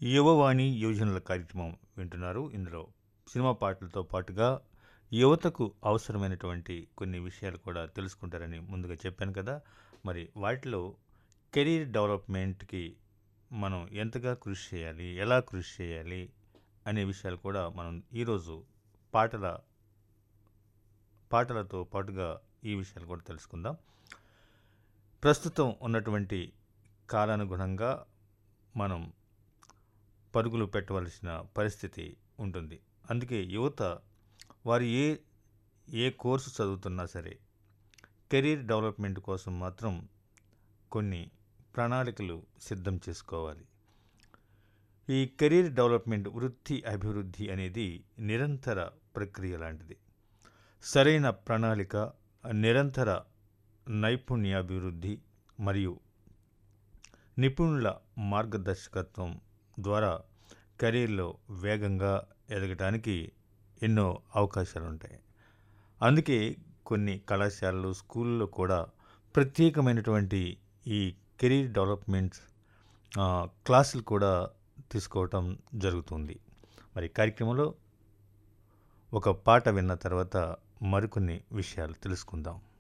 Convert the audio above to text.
యువవాణి యువజనుల కార్యక్రమం వింటున్నారు ఇందులో సినిమా పాటలతో పాటుగా యువతకు అవసరమైనటువంటి కొన్ని విషయాలు కూడా తెలుసుకుంటారని ముందుగా చెప్పాను కదా మరి వాటిలో కెరీర్ డెవలప్మెంట్కి మనం ఎంతగా కృషి చేయాలి ఎలా కృషి చేయాలి అనే విషయాలు కూడా మనం ఈరోజు పాటల పాటలతో పాటుగా ఈ విషయాలు కూడా తెలుసుకుందాం ప్రస్తుతం ఉన్నటువంటి కాలానుగుణంగా మనం పరుగులు పెట్టవలసిన పరిస్థితి ఉంటుంది అందుకే యువత వారు ఏ ఏ కోర్సు చదువుతున్నా సరే కెరీర్ డెవలప్మెంట్ కోసం మాత్రం కొన్ని ప్రణాళికలు సిద్ధం చేసుకోవాలి ఈ కెరీర్ డెవలప్మెంట్ వృత్తి అభివృద్ధి అనేది నిరంతర ప్రక్రియ లాంటిది సరైన ప్రణాళిక నిరంతర నైపుణ్యాభివృద్ధి మరియు నిపుణుల మార్గదర్శకత్వం ద్వారా కెరీర్లో వేగంగా ఎదగటానికి ఎన్నో అవకాశాలు ఉంటాయి అందుకే కొన్ని కళాశాలలు స్కూల్లో కూడా ప్రత్యేకమైనటువంటి ఈ కెరీర్ డెవలప్మెంట్ ఆ, క్లాసులు కూడా తీసుకోవటం జరుగుతుంది మరి కార్యక్రమంలో ఒక పాట విన్న తర్వాత మరికొన్ని విషయాలు తెలుసుకుందాం